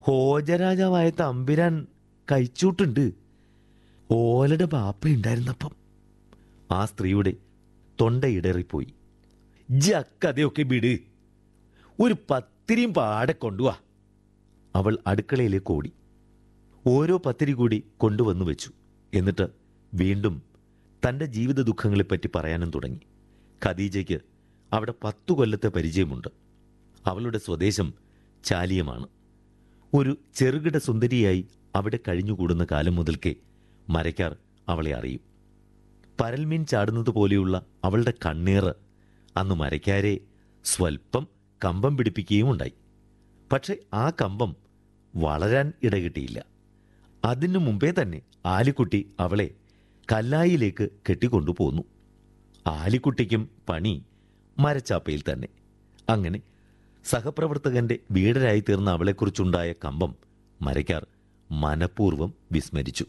ഹോജരാജാവായ തമ്പിരാൻ കഴിച്ചൂട്ടുണ്ട് ഓലയുടെ ബാപ്പയുണ്ടായിരുന്നപ്പം ആ സ്ത്രീയുടെ തൊണ്ടയിടറിപ്പോയി ജക്കഥയൊക്കെ വിട് ഒരു പത്തിരിയും പാടെ കൊണ്ടുവാ അവൾ അടുക്കളയിലേക്ക് ഓടി ഓരോ പത്തിരി കൂടി കൊണ്ടുവന്നു വെച്ചു എന്നിട്ട് വീണ്ടും തൻ്റെ ജീവിത ദുഃഖങ്ങളെപ്പറ്റി പറയാനും തുടങ്ങി ഖദീജയ്ക്ക് അവിടെ പത്തു കൊല്ലത്തെ പരിചയമുണ്ട് അവളുടെ സ്വദേശം ചാലിയമാണ് ഒരു ചെറുകിട സുന്ദരിയായി അവിടെ കഴിഞ്ഞുകൂടുന്ന കാലം മുതൽക്കേ മരയ്ക്കാർ അവളെ അറിയും പരൽമീൻ ചാടുന്നത് പോലെയുള്ള അവളുടെ കണ്ണീറ് അന്ന് മരയ്ക്കാരെ സ്വൽപ്പം കമ്പം പിടിപ്പിക്കുകയും ഉണ്ടായി പക്ഷെ ആ കമ്പം വളരാൻ ഇടകിട്ടിയില്ല അതിനു മുമ്പേ തന്നെ ആലിക്കുട്ടി അവളെ കല്ലായിലേക്ക് കെട്ടിക്കൊണ്ടുപോന്നു ആലിക്കുട്ടിക്കും പണി മരച്ചാപ്പയിൽ തന്നെ അങ്ങനെ സഹപ്രവർത്തകന്റെ വീടരായി തീർന്ന അവളെക്കുറിച്ചുണ്ടായ കമ്പം മരയ്ക്കാർ മനഃപൂർവ്വം വിസ്മരിച്ചു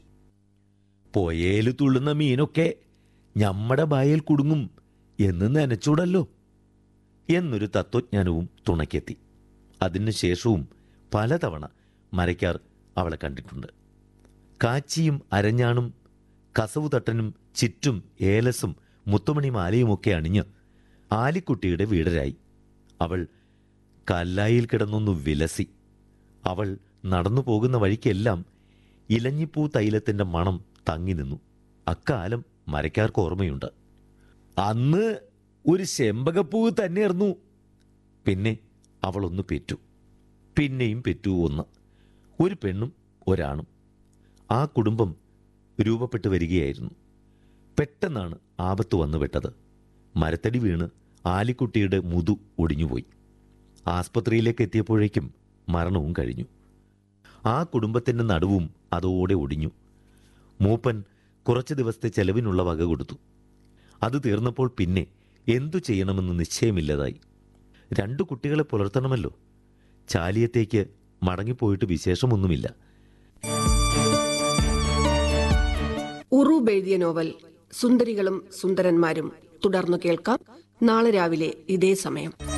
പോയേല് തുള്ളുന്ന മീനൊക്കെ ഞമ്മടെ ബായിൽ കുടുങ്ങും എന്ന് നനച്ചൂടല്ലോ എന്നൊരു തത്വജ്ഞാനവും തുണയ്ക്കെത്തി അതിനുശേഷവും പലതവണ മരയ്ക്കാർ അവളെ കണ്ടിട്ടുണ്ട് കാച്ചിയും അരഞ്ഞാണും കസവുതട്ടനും ചിറ്റും ഏലസും മുത്തുമണി മാലയുമൊക്കെ അണിഞ്ഞ് ആലിക്കുട്ടിയുടെ വീടരായി അവൾ കല്ലായിൽ കിടന്നൊന്നു വിലസി അവൾ നടന്നു പോകുന്ന വഴിക്കെല്ലാം ഇലഞ്ഞിപ്പൂ തൈലത്തിന്റെ മണം തങ്ങി നിന്നു അക്കാലം മരയ്ക്കാർക്ക് ഓർമ്മയുണ്ട് അന്ന് ഒരു ചെമ്പകപ്പൂവ് തന്നെയായിരുന്നു പിന്നെ അവളൊന്ന് പെറ്റു പിന്നെയും പെറ്റു ഒന്ന് ഒരു പെണ്ണും ഒരാണും ആ കുടുംബം രൂപപ്പെട്ടു വരികയായിരുന്നു പെട്ടെന്നാണ് ആപത്ത് വന്നുവിട്ടത് മരത്തടി വീണ് ആലിക്കുട്ടിയുടെ മുതു ഒടിഞ്ഞുപോയി ആസ്പത്രിയിലേക്ക് എത്തിയപ്പോഴേക്കും മരണവും കഴിഞ്ഞു ആ കുടുംബത്തിന്റെ നടുവും അതോടെ ഒടിഞ്ഞു മൂപ്പൻ കുറച്ച് ദിവസത്തെ ചെലവിനുള്ള വക കൊടുത്തു അത് തീർന്നപ്പോൾ പിന്നെ എന്തു ചെയ്യണമെന്ന് നിശ്ചയമില്ലതായി രണ്ടു കുട്ടികളെ പുലർത്തണമല്ലോ ചാലിയത്തേക്ക് മടങ്ങിപ്പോയിട്ട് വിശേഷമൊന്നുമില്ല ഉറൂബ് എഴുതിയ നോവൽ സുന്ദരികളും സുന്ദരന്മാരും തുടർന്നു കേൾക്കാം നാളെ രാവിലെ ഇതേ സമയം